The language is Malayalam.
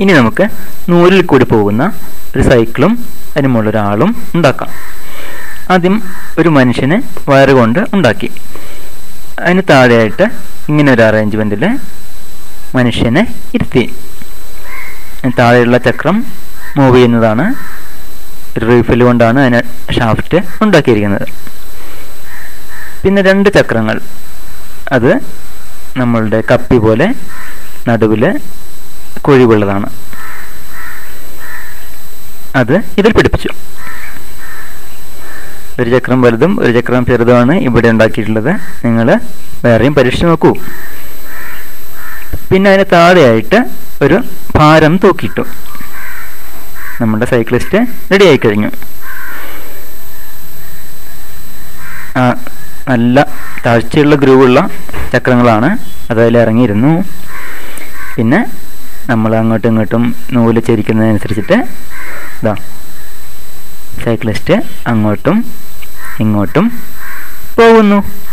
ഇനി നമുക്ക് നൂലിൽ കൂടി പോകുന്ന ഒരു സൈക്കിളും അതിന് മുകളിൽ ഒരാളും ഉണ്ടാക്കാം ആദ്യം ഒരു മനുഷ്യനെ വയറ് കൊണ്ട് ഉണ്ടാക്കി അതിന് താഴെയായിട്ട് ഇങ്ങനെ ഒരു അറേഞ്ച്മെൻറ്റിൽ മനുഷ്യനെ ഇരുത്തി അതിന് താഴെയുള്ള ചക്രം മൂവ് ചെയ്യുന്നതാണ് ഒരു റീഫിൽ കൊണ്ടാണ് അതിന് ഷാഫ്റ്റ് ഉണ്ടാക്കിയിരിക്കുന്നത് പിന്നെ രണ്ട് ചക്രങ്ങൾ അത് നമ്മളുടെ കപ്പി പോലെ നടുവിൽ കുഴിവുള്ളതാണ് അത് ഇതിൽ പിടിപ്പിച്ചു ഒരു ചക്രം വലുതും ഒരു ചക്രം ചെറുതുമാണ് ഇവിടെ ഉണ്ടാക്കിയിട്ടുള്ളത് നിങ്ങൾ വേറെയും പരീക്ഷിച്ച് നോക്കൂ പിന്നെ അതിന് താഴെയായിട്ട് ഒരു ഭാരം തൂക്കിയിട്ടു നമ്മുടെ സൈക്ലിസ്റ്റ് റെഡി ആയി കഴിഞ്ഞു ആ നല്ല താഴ്ചയുള്ള ഗ്രൂവുള്ള ചക്രങ്ങളാണ് അത് അതിൽ ഇറങ്ങിയിരുന്നു പിന്നെ നമ്മൾ അങ്ങോട്ടും ഇങ്ങോട്ടും നൂല് ചരിക്കുന്നതനുസരിച്ചിട്ട് ഇതാ സൈക്ലിസ്റ്റ് അങ്ങോട്ടും ഇങ്ങോട്ടും പോകുന്നു